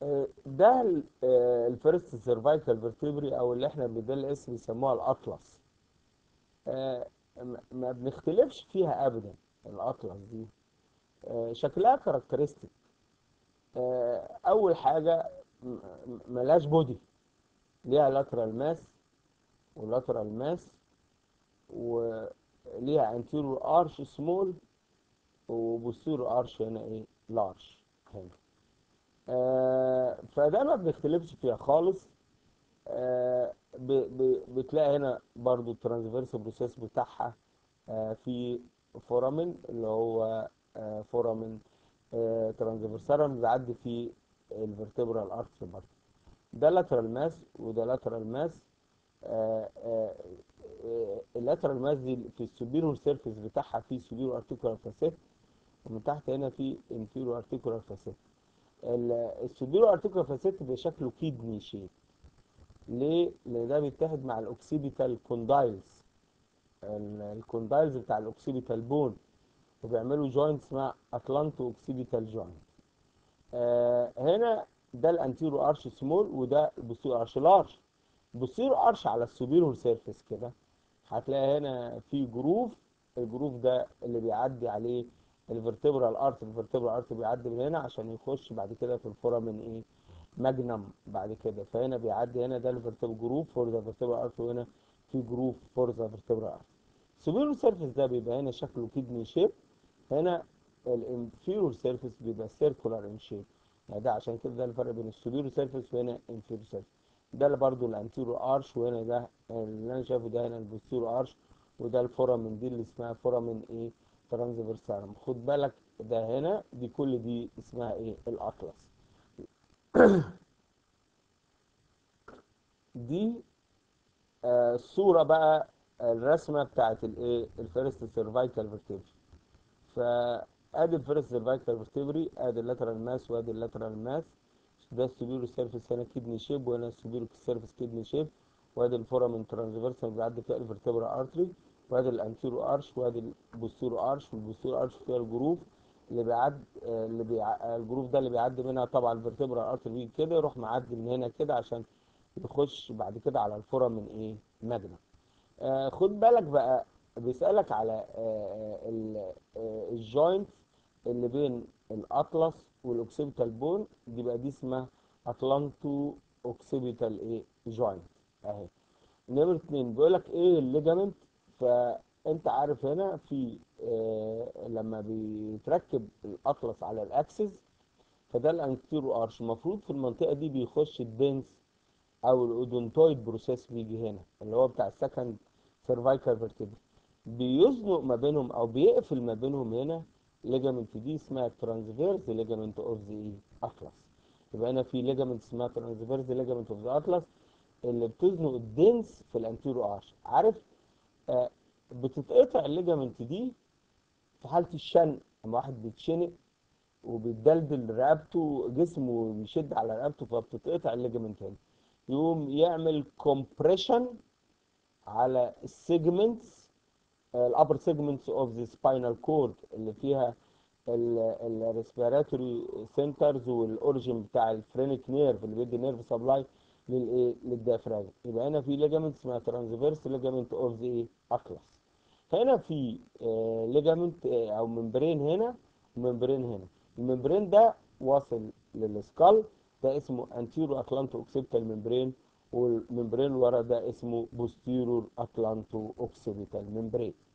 آه، ده ال- آه، الفيرست سيرفايكال فيرتبري او اللي احنا بدل الاسم بيسموها الاطلس آه، م- ما بنختلفش فيها ابدا الاطلس دي آه، شكلها كاركترستيك اول حاجه م- م- ملهاش بودي ليها لاترال ماس ولاترال ماس وليها انتيرور ارش سمول وبوستيرور ارش هنا ايه لارج هنا آه فده ما بنختلفش فيها خالص آه ب ب بتلاقي هنا برضو الترانسفيرس بروسيس بتاعها آه في فورامين اللي هو آه فورامين آه ترانسفيرسالم بيعدي في الفرتبرال ارتري برضو ده لاترال ماس وده لاترال ماس اللاترال ماس دي في السوبيرور سيرفيس بتاعها في سوبيرور ارتيكولار فاسيت ومن تحت هنا في انفيرور ارتيكولار فاسيت السوبيرور ارتيكولار فاسيت بشكله كيدني شيب ليه؟ لان ده بيتحد مع الاوكسيبيتال كوندايلز الكوندايلز بتاع الاوكسيبيتال بون وبيعملوا جوينت اسمها اتلانتو اوكسيبيتال جوينت آه هنا ده الانتيرو ارش سمول وده البوستيرو ارش لارج البوستيرو ارش على السوبيرور سيرفيس كده هتلاقي هنا في جروف الجروف ده اللي بيعدي عليه الفرتبرال ارت الفرتبرال ارت بيعدي من هنا عشان يخش بعد كده في الفورامين ايه ماجنم بعد كده فهنا بيعدي هنا ده الفرتبرال جروف فور ذا فيرتبرال ارت وهنا في جروف فور ذا فيرتبرال ارت السوبيرور سيرفيس ده بيبقى هنا شكله كيدني شيب هنا الانفيرور سيرفيس بيبقى سيركولار ان شيب يعني ده عشان كده ده الفرق بين السوبيرور سيرفيس وهنا انفيرور سيرفيس ده اللي برضو الانتيرو ارش وهنا ده اللي انا شايفه ده هنا البوستيرو ارش وده الفورامين دي اللي اسمها فورامين ايه ترانسفيرسالم خد بالك ده هنا دي كل دي اسمها ايه الاطلس دي آه الصوره بقى الرسمه بتاعت الايه الفيرست سيرفايكال فيرتبري فادي الفيرست سيرفايكال فيرتبري ادي اللاترال ماس وادي اللاترال ماس ده السوبيرو سيرفيس هنا كيدني شيب وهنا السوبيرو سيرفيس كيدني شيب وادي الفورامين ترانسفيرسال بيعدي فيها الفرتبرا ارتري وادي الانتيرو ارش وادي البوستيرو ارش والبوستيرو ارش فيها الجروف اللي بيعدي اللي بيع... الجروف ده اللي بيعدي منها طبعا الفرتبرا ارتري بيجي كده يروح معدي من هنا كده عشان يخش بعد كده على الفورامين ايه ماجنا آه خد بالك بقى بيسألك على آه الجوينت اللي بين الاطلس والاوكسيبيتال بون دي بقى دي اسمها اتلانتو اوكسيبيتال ايه جوينت اهي نمرة اتنين بيقول لك ايه الليجامنت فانت عارف هنا في آه لما بيتركب الاطلس على الاكسس فده الانتيرو ارش المفروض في المنطقه دي بيخش الدنس او الاودونتويد بروسيس بيجي هنا اللي هو بتاع السكند سيرفايكال فيرتبري بيزنق ما بينهم او بيقفل ما بينهم هنا ليجامنت دي اسمها ترانسفيرز ليجامنت اوف ذا ايه اطلس يبقى هنا في ليجامنت اسمها ترانسفيرز ليجامنت اوف ذا اطلس اللي بتزنق الدنس في الانتيرو ارش عارف آه بتتقطع الليجامنت دي في حاله الشنق لما واحد بيتشنق وبيدلدل رقبته جسمه بيشد على رقبته فبتتقطع الليجامنت هنا يقوم يعمل كومبريشن على السيجمنتس الابر سيجمنتس اوف ذا سباينال كورد اللي فيها الريسبيراتوري سنترز والاوريجن بتاع الفرينيك نيرف اللي بيدي نيرف سبلاي للايه للديافراجم يبقى هنا في ليجامنت اسمها ترانسفيرس ليجامنت اوف ذا ايه اطلس هنا في آه ليجامنت آه او ممبرين هنا وممبرين هنا الممبرين ده واصل للسكال ده اسمه انتيرو اتلانتو اوكسيبيتال ممبرين والممبرين ورا ده اسمه بوستيرور اتلانتو اوكسيبيتال ممبرين